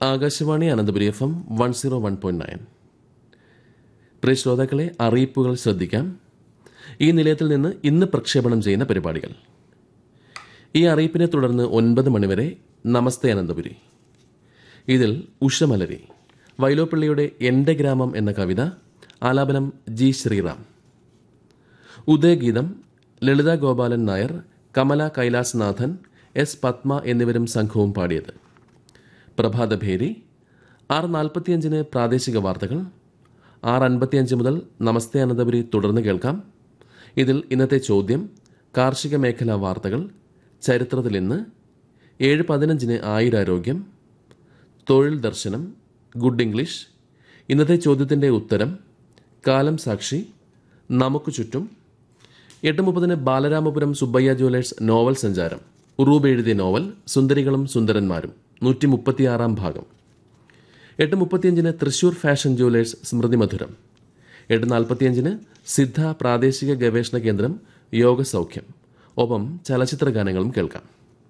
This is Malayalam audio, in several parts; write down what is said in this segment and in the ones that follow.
Akashvani Ananthapuri F M one zero one point nine പ്രിയ ശ്രോതാക്കളെ അറിയിപ്പുകൾ ശ്രദ്ധിക്കാം ഈ നിലയത്തിൽ നിന്ന് ഇന്ന് പ്രക്ഷേപണം ചെയ്യുന്ന പരിപാടികൾ ഈ അറിയിപ്പിനെ തുടർന്ന് ഒൻപത് മണിവരെ നമസ്തേ അനന്തപുരി ഇതിൽ ഉഷമലരി വൈലോപ്പള്ളിയുടെ എൻ്റെ ഗ്രാമം എന്ന കവിത ആലാപനം ജി ശ്രീറാം ഉദയഗീതം ലളിത ഗോപാലൻ നായർ കമല കൈലാസ്നാഥൻ എസ് പത്മ എന്നിവരും സംഘവും പാടിയത് പ്രഭാതഭേരി ആറ് നാൽപ്പത്തിയഞ്ചിന് പ്രാദേശിക വാർത്തകൾ ആറ് അൻപത്തിയഞ്ച് മുതൽ നമസ്തേ അനന്തപുരി തുടർന്ന് കേൾക്കാം ഇതിൽ ഇന്നത്തെ ചോദ്യം കാർഷിക മേഖലാ വാർത്തകൾ ചരിത്രത്തിൽ ഇന്ന് ഏഴ് പതിനഞ്ചിന് ആയുരാരോഗ്യം തൊഴിൽ ദർശനം ഗുഡ് ഇംഗ്ലീഷ് ഇന്നത്തെ ചോദ്യത്തിൻ്റെ ഉത്തരം കാലം സാക്ഷി നമുക്ക് ചുറ്റും എട്ട് മുപ്പതിന് ബാലരാമപുരം സുബ്ബയ്യ ജ്വല്ലേഴ്സ് നോവൽ സഞ്ചാരം ഉറൂബ് എഴുതിയ നോവൽ സുന്ദരികളും സുന്ദരന്മാരും നൂറ്റി മുപ്പത്തിയാറാം ഭാഗം എട്ട് മുപ്പത്തിയഞ്ചിന് തൃശൂർ ഫാഷൻ ജ്വല്ലേഴ്സ് സ്മൃതി മധുരം എട്ട് നാൽപ്പത്തിയഞ്ചിന് സിദ്ധ പ്രാദേശിക ഗവേഷണ കേന്ദ്രം യോഗസൗഖ്യം ഒപ്പം ചലച്ചിത്ര ഗാനങ്ങളും കേൾക്കാം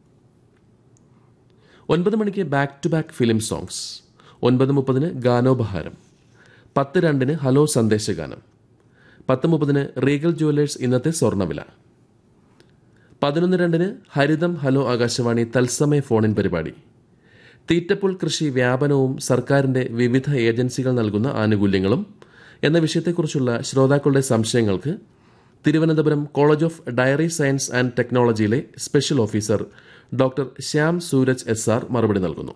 ഒൻപത് മണിക്ക് back to back film songs ഒൻപത് മുപ്പതിന് ഗാനോപഹാരം പത്ത് രണ്ടിന് ഹലോ സന്ദേശഗാനം പത്ത് മുപ്പതിന് റീഗൽ ജുവലേഴ്സ് ഇന്നത്തെ സ്വർണ്ണവില പതിനൊന്ന് രണ്ടിന് ഹരിതം ഹലോ ആകാശവാണി തത്സമയ ഫോണിൻ പരിപാടി തീറ്റപ്പുൽ കൃഷി വ്യാപനവും സർക്കാരിന്റെ വിവിധ ഏജൻസികൾ നൽകുന്ന ആനുകൂല്യങ്ങളും എന്ന വിഷയത്തെക്കുറിച്ചുള്ള ശ്രോതാക്കളുടെ സംശയങ്ങൾക്ക് Thiruvananthapuram college of dairy science and ടെക്നോളജിയിലെ special officer doctor Shyam Sooraj S R മറുപടി നൽകുന്നു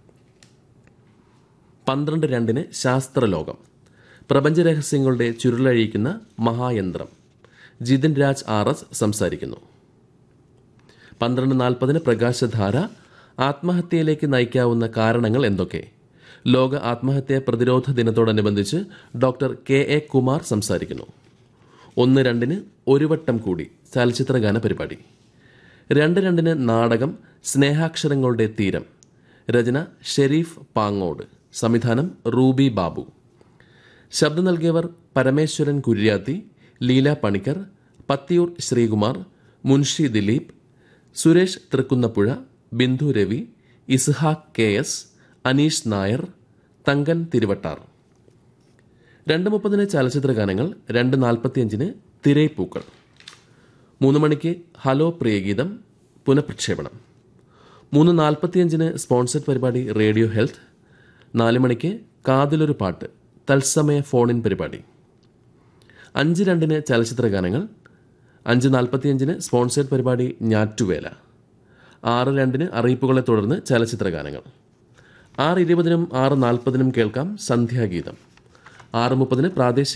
പന്ത്രണ്ട് രണ്ടിന് ശാസ്ത്രലോകം പ്രപഞ്ചരഹസ്യങ്ങളുടെ ചുരുളഴിക്കുന്ന മഹായന്ത്രം ജിതിൻ രാജ് ആർ എസ് സംസാരിക്കുന്നു പന്ത്രണ്ട് നാൽപ്പതിന് പ്രകാശധാര ആത്മഹത്യയിലേക്ക് നയിക്കാവുന്ന കാരണങ്ങൾ എന്തൊക്കെ ലോക ആത്മഹത്യാ പ്രതിരോധ ദിനത്തോടനുബന്ധിച്ച് ഡോക്ടർ കെ എ കുമാർ സംസാരിക്കുന്നു ഒന്ന് രണ്ടിന് ഒരു വട്ടം കൂടി ചലച്ചിത്രഗാന പരിപാടി രണ്ട് രണ്ടിന് നാടകം സ്നേഹാക്ഷരങ്ങളുടെ തീരം രചന ഷെരീഫ് പാങ്ങോട് സംവിധാനം റൂബി ബാബു ശബ്ദം നൽകിയവർ പരമേശ്വരൻ കുര്യാത്തി ലീല പണിക്കർ പത്തിയൂർ ശ്രീകുമാർ മുൻഷി ദിലീപ് സുരേഷ് തൃക്കുന്നപ്പുഴ ബിന്ദു രവി ഇസ്ഹാഖ് കെ എസ് അനീഷ് നായർ തങ്കൻ തിരുവട്ടാർ രണ്ട് മുപ്പതിന് ചലച്ചിത്ര ഗാനങ്ങൾ രണ്ട് നാൽപ്പത്തിയഞ്ചിന് തിരൈപ്പൂക്കൾ മൂന്ന് മണിക്ക് ഹലോ പ്രിയഗീതം പുനഃപ്രക്ഷേപണം മൂന്ന് നാൽപ്പത്തിയഞ്ചിന് സ്പോൺസർഡ് പരിപാടി റേഡിയോ ഹെൽത്ത് നാല് മണിക്ക് കാതിലൊരു പാട്ട് തത്സമയ ഫോണിൻ പരിപാടി അഞ്ച് രണ്ടിന് ചലച്ചിത്ര ഗാനങ്ങൾ അഞ്ച് നാൽപ്പത്തിയഞ്ചിന് സ്പോൺസേഡ് പരിപാടി ഞാറ്റുവേല ആറ് രണ്ടിന് അറിയിപ്പുകളെ തുടർന്ന് ചലച്ചിത്ര ഗാനങ്ങൾ ആറ് ഇരുപതിനും ആറ് നാൽപ്പതിനും കേൾക്കാം സന്ധ്യാഗീതം ആറ് മുപ്പതിന് പ്രാദേശിക